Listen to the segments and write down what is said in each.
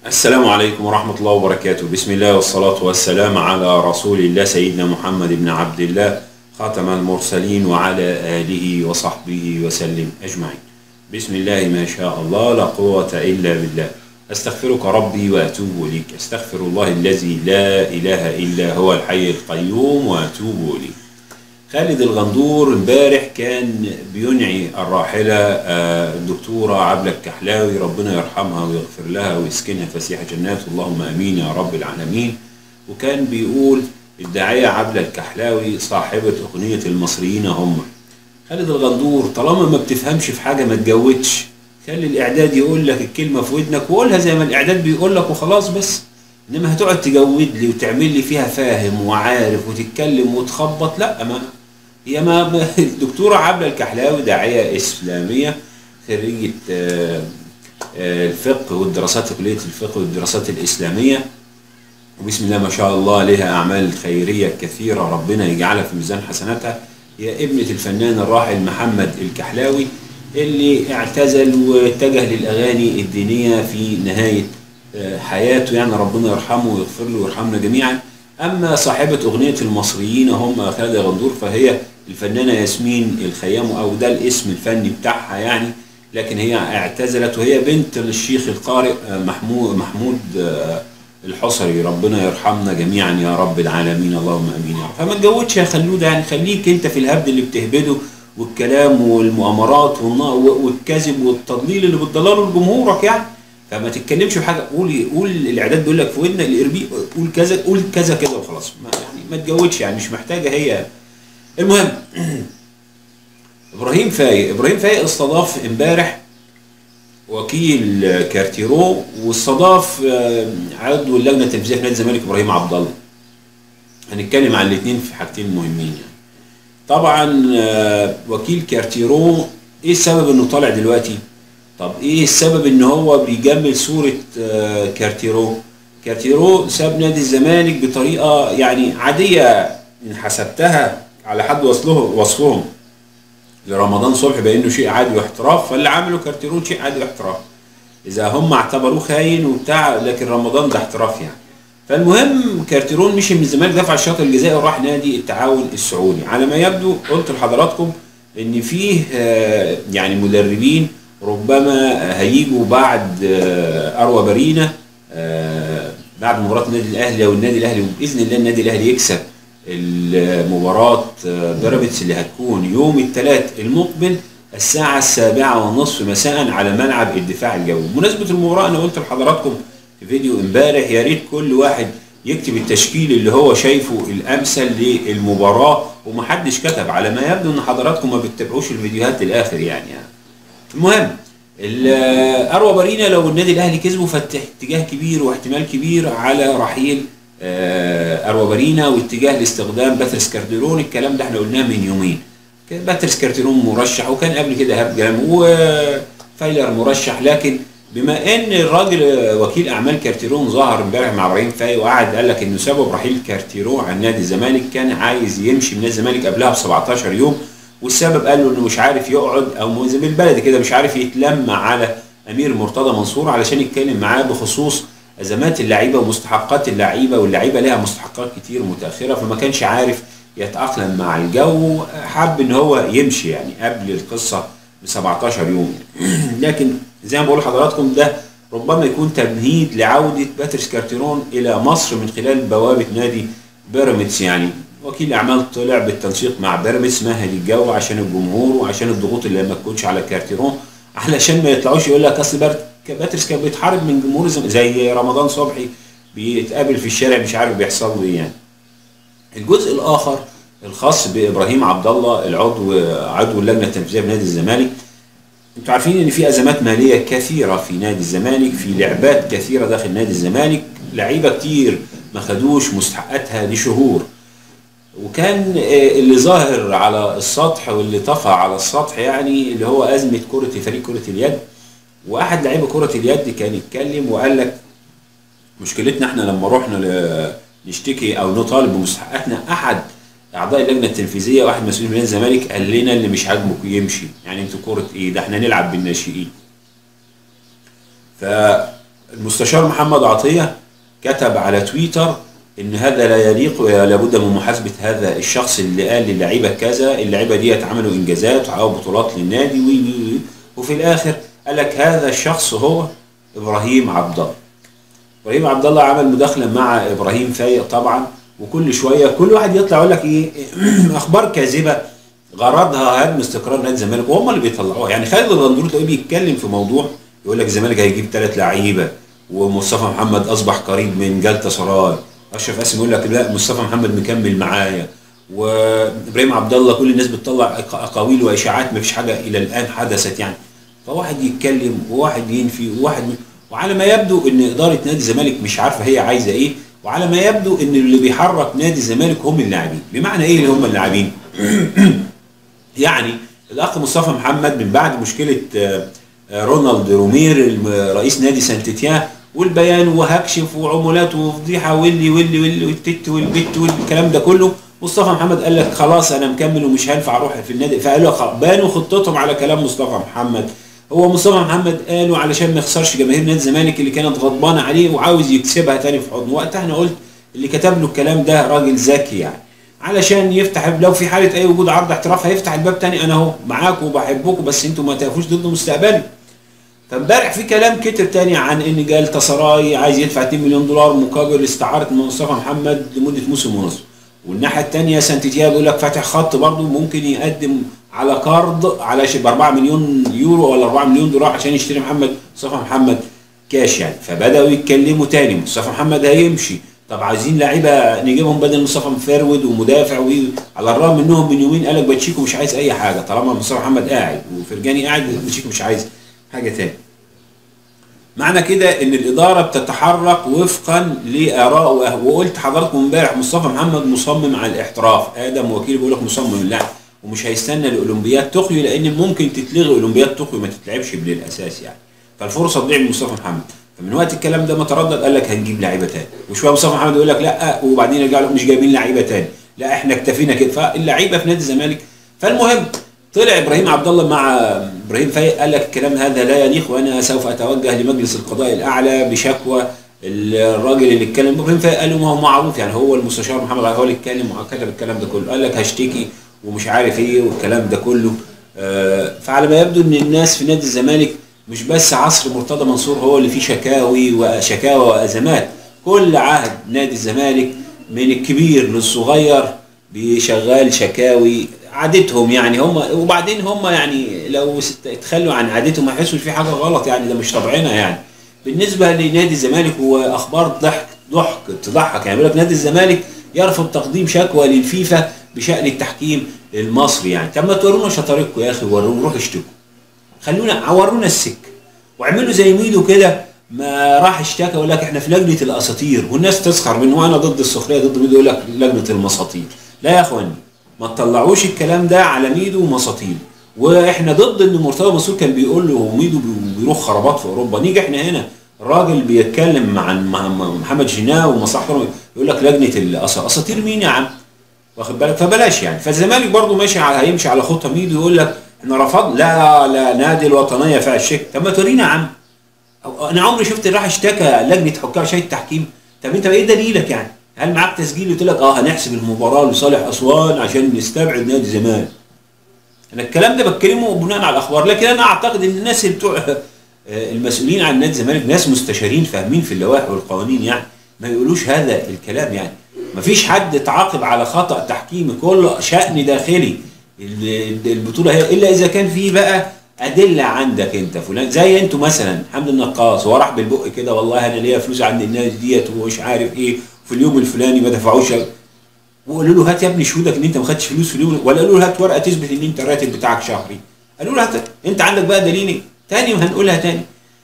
السلام عليكم ورحمة الله وبركاته بسم الله والصلاة والسلام على رسول الله سيدنا محمد بن عبد الله خاتم المرسلين وعلى آله وصحبه وسلم أجمعين بسم الله ما شاء الله لا قوة إلا بالله أستغفرك ربي وأتوب إليك أستغفر الله الذي لا إله إلا هو الحي القيوم وأتوب إليه خالد الغندور امبارح كان بينعي الراحلة آه، الدكتورة عبلة الكحلاوي ربنا يرحمها ويغفر لها ويسكنها فسيح جنات اللهم امين يا رب العالمين وكان بيقول الداعية عبلة الكحلاوي صاحبة أغنية المصريين هم خالد الغندور طالما ما بتفهمش في حاجة ما تجودش خلي الإعداد يقول لك الكلمة في ودنك وقولها زي ما الإعداد بيقول لك وخلاص بس إنما هتقعد تجود لي وتعمل لي فيها فاهم وعارف وتتكلم وتخبط لا ما هي ما ما- الدكتورة عبلة الكحلاوي داعية إسلامية خريجة آه، آه، الفقه والدراسات في كلية الفقه والدراسات الإسلامية وبسم الله ما شاء الله لها أعمال خيرية كثيرة ربنا يجعلها في ميزان حسناتها هي ابنة الفنان الراحل محمد الكحلاوي اللي اعتزل واتجه للأغاني الدينية في نهاية آه، حياته يعني ربنا يرحمه ويغفر له ويرحمنا جميعا أما صاحبة أغنية المصريين هم خالد غندور فهي الفنانة ياسمين الخيام أو ده الاسم الفني بتاعها يعني لكن هي اعتزلت وهي بنت للشيخ القارئ آه، محمود محمود آه، الحصري ربنا يرحمنا جميعا يا رب العالمين اللهم امين يا رب فما تجودش يا خلود يعني خليك انت في الهبد اللي بتهبده والكلام والمؤامرات والنا- والكذب والتضليل اللي بتضلله لجمهورك يعني فما تتكلمش في حاجه قول قول الاعداد بيقول لك في ودنك الاربي قول كذا قول كذا كده وخلاص ما يعني ما تجودش يعني مش محتاجه هي المهم ابراهيم فايق ابراهيم فايق استضاف امبارح وكيل كارتيرو واستضاف آه، عضو اللجنه التنفيذيه في نادي الزمالك ابراهيم عبد الله هنتكلم عن الاثنين في حاجتين مهمين يعني طبعا آه، وكيل كارتيرو ايه السبب انه طالع دلوقتي طب ايه السبب ان هو بيجمل صوره آه، كارتيرو كارتيرو ساب نادي الزمالك بطريقه يعني عاديه ان حسبتها على حد وصله وصفهم لرمضان صبحي بانه شيء عادي واحتراف فاللي عمله كارتيرون شيء عادي واحتراف اذا هم اعتبروه خاين وبتاع لكن رمضان ده احتراف يعني فالمهم كارتيرون مشي من الزمالك دفع الشاطئ الجزائي وراح نادي التعاون السعودي على ما يبدو قلت لحضراتكم ان فيه آه، يعني مدربين ربما هيجوا بعد آه، اروى بارينا آه، بعد مباراه النادي الاهلي او النادي الاهلي وباذن الله النادي الاهلي يكسب المباراة بيراميدز اللي هتكون يوم الثلاث المقبل الساعة السابعة ونصف مساء على ملعب الدفاع الجوي بمناسبة المباراة أنا قلت لحضراتكم في فيديو امبارح يا ريت كل واحد يكتب التشكيل اللي هو شايفه الأمثل للمباراة ومحدش كتب على ما يبدو إن حضراتكم ما بتتابعوش الفيديوهات للآخر يعني, يعني. المهم ال- اروى بارينا لو النادي الاهلي كسبه فاتجاه كبير واحتمال كبير على رحيل آه، اروى بارينا واتجاه لاستخدام باتريس كارديرون الكلام ده احنا قلناه من يومين كان باتريس كارديرون مرشح وكان قبل كده ايهاب جام وفايلر مرشح لكن بما ان الراجل آه، وكيل اعمال كارتيرون ظهر امبارح مع ابراهيم فايق وقعد قال لك انه سبب رحيل كارتيرون عن نادي الزمالك كان عايز يمشي من نادي الزمالك قبلها ب 17 يوم والسبب قال له انه مش عارف يقعد او زي بالبلدي كده مش عارف يتلم على امير مرتضى منصور علشان يتكلم معاه بخصوص ازمات اللعيبه ومستحقات اللعيبه واللعيبه لها مستحقات كتير متاخره فما كانش عارف يتاقلم مع الجو حب ان هو يمشي يعني قبل القصه ب 17 يوم لكن زي ما بقول لحضراتكم ده ربما يكون تمهيد لعوده باتريس كارتيرون الى مصر من خلال بوابه نادي بيراميدز يعني وكيل اعمال طلع بالتنسيق مع بيراميدز مهد الجو عشان الجمهور وعشان الضغوط اللي ما تكونش على كارتيرون علشان ما يطلعوش يقول لك اصل بار- باتريس كان بيتحارب من جمهور الزم- زي رمضان صبحي بيتقابل في الشارع مش عارف بيحصل له ايه يعني الجزء الاخر الخاص بابراهيم عبد الله العضو عضو اللجنه التنفيذيه بنادي الزمالك انتوا عارفين ان في ازمات ماليه كثيره في نادي الزمالك في لعبات كثيره داخل نادي الزمالك لعيبه كتير ما خدوش مستحقاتها لشهور وكان آه، اللي ظاهر على السطح واللي طفى على السطح يعني اللي هو ازمه كره فريق كره اليد واحد لعيبه كره اليد كان يتكلم وقال لك مشكلتنا احنا لما رحنا ل- نشتكي او نطالب بمستحقاتنا احد اعضاء اللجنه التنفيذيه واحد مسؤول من نادي الزمالك قال لنا اللي مش عاجبك يمشي يعني انتوا كره ايه ده احنا نلعب بالناشئين ف المستشار محمد عطيه كتب على تويتر ان هذا لا يليق لابد من محاسبه هذا الشخص اللي قال للعيبه كذا اللعيبه دي عملوا انجازات وحققوا بطولات للنادي وي وي وي وفي الاخر قال لك هذا الشخص هو ابراهيم عبد الله ابراهيم عبد الله عمل مداخله مع ابراهيم فايق طبعا وكل شويه كل واحد يطلع يقول لك ايه اخبار كاذبه غرضها هدم استقرار نادي الزمالك وهم اللي بيطلعوها يعني خالد الغندور تلاقيه بيتكلم في موضوع يقول لك الزمالك هيجيب ثلاث لعيبه ومصطفى محمد اصبح قريب من جلطه سراي اشرف قاسم يقول لك لا مصطفى محمد مكمل معايا وابراهيم عبد الله كل الناس بتطلع اقاويل واشاعات ما فيش حاجه الى الان حدثت يعني فواحد يتكلم وواحد ينفي وواحد م... وعلى ما يبدو ان اداره نادي الزمالك مش عارفه هي عايزه ايه وعلى ما يبدو ان اللي بيحرك نادي الزمالك هم اللاعبين بمعنى ايه اللي هم اللاعبين يعني الاخ مصطفى محمد من بعد مشكله رونالد رومير رئيس نادي سانتيتيان والبيان وهكشف وعمولات وفضيحه واللي واللي واللي والتت والبت والكلام ده كله مصطفى محمد قال لك خلاص انا مكمل ومش هينفع اروح في النادي فقالوا بانوا خطتهم على كلام مصطفى محمد هو مصطفى محمد قالوا علشان ما يخسرش جماهير نادي الزمالك اللي كانت غضبانه عليه وعاوز يكسبها تاني في حضنه وقتها انا قلت اللي كتب له الكلام ده راجل ذكي يعني علشان يفتح لو في حاله اي وجود عرض احتراف هيفتح الباب تاني انا اهو معاكم وبحبكم بس انتوا ما تقفوش ضد مستقبلي فامبارح في كلام كتر تاني عن ان جال سراي عايز يدفع 2 مليون دولار مقابل استعاره مصطفى محمد لمده موسم ونصف والناحيه الثانيه سانتيتيا بيقول لك فاتح خط برضه ممكن يقدم على كارد على ب 4 مليون يورو ولا 4 مليون دولار عشان يشتري محمد مصطفى محمد كاش يعني فبداوا يتكلموا تاني مصطفى محمد هيمشي طب عايزين لعيبه نجيبهم بدل مصطفى مفرود ومدافع و على الرغم انهم من يومين قالك باتشيكو مش عايز اي حاجه طالما مصطفى محمد قاعد وفرجاني قاعد باتشيكو مش عايز حاجه تاني معنى كده ان الاداره بتتحرك وفقا لاراء وقلت حضراتكم امبارح مصطفى محمد مصمم على الاحتراف ادم وكيل بيقول لك مصمم لا ومش هيستنى الاولمبياد طوكيو لان ممكن تتلغي اولمبياد طوكيو ما تتلعبش بالاساس يعني فالفرصه تضيع لمصطفى محمد فمن وقت الكلام ده ما تردد قال لك هنجيب لعيبه تاني وشويه مصطفى محمد يقول لك لا وبعدين يرجع لك مش جايبين لعيبه تاني لا احنا اكتفينا كده فاللعيبه في نادي الزمالك فالمهم طلع ابراهيم عبد الله مع ابراهيم فايق قال لك الكلام هذا لا يليق وانا سوف اتوجه لمجلس القضاء الاعلى بشكوى الراجل اللي اتكلم ابراهيم فايق قال له ما هو معروف يعني هو المستشار محمد هو اللي اتكلم وكتب الكلام ده كله قال لك هشتكي ومش عارف ايه والكلام ده كله فعلى ما يبدو ان الناس في نادي الزمالك مش بس عصر مرتضى منصور هو اللي فيه شكاوي وشكاوى وازمات كل عهد نادي الزمالك من الكبير للصغير بيشغال شكاوي عادتهم يعني هم وبعدين هم يعني لو اتخلوا عن عادتهم ما يحسوا في حاجه غلط يعني ده مش طبعنا يعني بالنسبه لنادي الزمالك هو اخبار ضحك ضحك تضحك يعني بيقول لك نادي الزمالك يرفض تقديم شكوى للفيفا بشان التحكيم المصري يعني طب ما تورونا شطارتكم يا اخي ورونا روحوا اشتكوا خلونا ورونا السك واعملوا زي ميدو كده ما راح اشتكى ويقول لك احنا في لجنه الاساطير والناس تسخر منه وانا ضد السخريه ضد ميدو يقول لك لجنه المساطير لا يا اخواني ما تطلعوش الكلام ده على ميدو ومساطيل واحنا ضد ان مرتضى منصور كان بيقول له ميدو بيروح خرابات في اوروبا نيجي احنا هنا راجل بيتكلم عن محمد جناه ومصلحته يقول لك لجنه الاساطير مين يا عم واخد بالك فبلاش يعني فالزمالك برضه ماشي على هيمشي على خطه ميدو يقول لك احنا رفض لا لا نادي الوطنيه فيها الشك طب ما تورينا يا عم انا عمري شفت راح اشتكى لجنه حكام شاي التحكيم طب انت ايه دليلك يعني هل معاك تسجيل قلت لك اه هنحسب المباراه لصالح اسوان عشان نستبعد نادي الزمالك انا الكلام ده بتكلمه بناء على الاخبار لكن انا اعتقد ان الناس اللي بتوع المسؤولين عن نادي الزمالك ناس مستشارين فاهمين في اللوائح والقوانين يعني ما يقولوش هذا الكلام يعني ما فيش حد تعاقب على خطا تحكيمي كله شان داخلي البطوله هي الا اذا كان في بقى ادله عندك انت فلان زي انتوا مثلا حمد النقاص هو راح بالبق كده والله انا ليا فلوس عند الناس ديت ومش عارف ايه في اليوم الفلاني ما دفعوش وقالوا له هات يا ابني شهودك ان انت ما خدتش فلوس في اليوم ولا قالوا له هات ورقه تثبت ان انت الراتب بتاعك شهري قالوا له هات انت عندك بقى دليل تاني وهنقولها تاني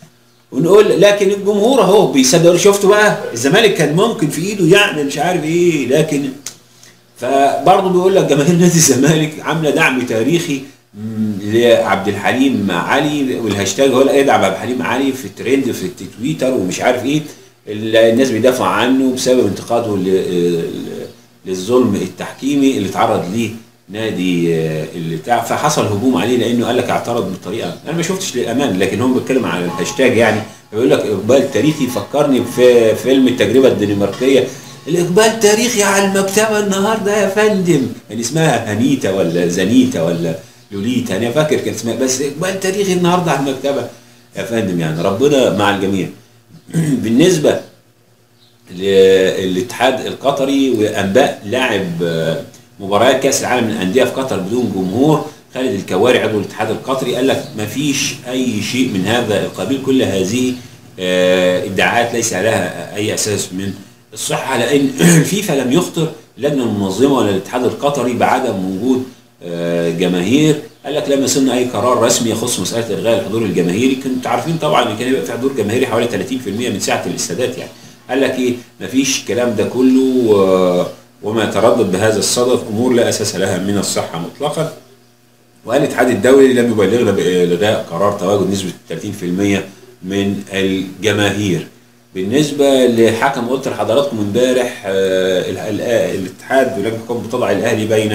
ونقول لكن الجمهور اهو بيصدق شفتوا بقى الزمالك كان ممكن في ايده يعمل مش عارف ايه لكن فبرضه بيقول لك جماهير نادي الزمالك عامله دعم تاريخي لعبد الحليم علي والهاشتاج هو ادعم عبد الحليم علي في الترند في التويتر ومش عارف ايه الناس بيدافعوا عنه بسبب انتقاده للظلم التحكيمي اللي اتعرض ليه نادي اللي بتاع فحصل هجوم عليه لانه قال لك اعترض بالطريقه انا ما شفتش للامان لكن هم بيتكلم على الهاشتاج يعني بيقول لك اقبال تاريخي فكرني في فيلم التجربه الدنماركيه الاقبال تاريخي على المكتبه النهارده يا فندم يعني اسمها هنيتا ولا زنيتا ولا لوليتا انا فاكر كان اسمها بس اقبال تاريخي النهارده على المكتبه يا فندم يعني ربنا مع الجميع بالنسبه للاتحاد القطري وانباء لاعب مباريات كاس العالم للانديه في قطر بدون جمهور خالد الكواري عضو الاتحاد القطري قال لك ما فيش اي شيء من هذا القبيل كل هذه ادعاءات ليس لها اي اساس من الصحه لان الفيفا لم يخطر اللجنه المنظمه ولا الاتحاد القطري بعدم وجود جماهير قال لك لم يصلنا اي قرار رسمي يخص مساله الغاء الحضور الجماهيري كنتوا عارفين طبعا ان كان يبقى في حضور جماهيري حوالي 30% من سعه الاستادات يعني قال لك ايه مفيش الكلام ده كله وما يتردد بهذا الصدد امور لا اساس لها من الصحه مطلقا وقال الاتحاد الدولي لم يبلغنا بالغاء قرار تواجد نسبه 30% من الجماهير بالنسبه لحكم قلت لحضراتكم امبارح الاتحاد ولجنه الحكام بتضع الاهلي بين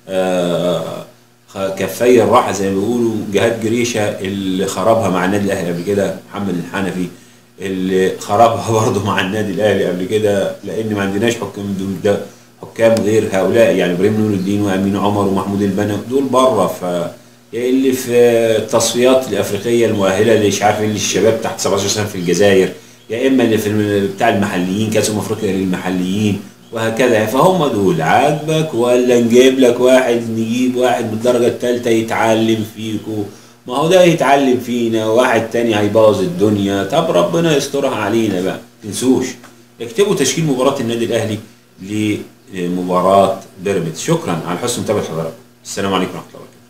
كفي الراحه زي ما بيقولوا جهاد جريشه اللي خربها مع النادي الاهلي قبل كده محمد الحنفي اللي خربها برضه مع النادي الاهلي قبل كده لان ما عندناش حكام دول حكام غير هؤلاء يعني ابراهيم نور الدين وامين عمر ومحمود البنا دول بره ف اللي في التصفيات الافريقيه المؤهله اللي مش عارف اللي الشباب تحت 17 سنه في الجزائر يا اما اللي في بتاع المحليين كاس امم افريقيا للمحليين وهكذا فهم دول عاجبك ولا نجيب لك واحد نجيب واحد من الدرجه الثالثه يتعلم فيكو ما هو ده يتعلم فينا وواحد تاني هيبوظ الدنيا طب ربنا يسترها علينا بقى تنسوش اكتبوا تشكيل مباراه النادي الاهلي لمباراه بيراميدز شكرا على حسن متابعه حضراتكم السلام عليكم ورحمه الله وبركاته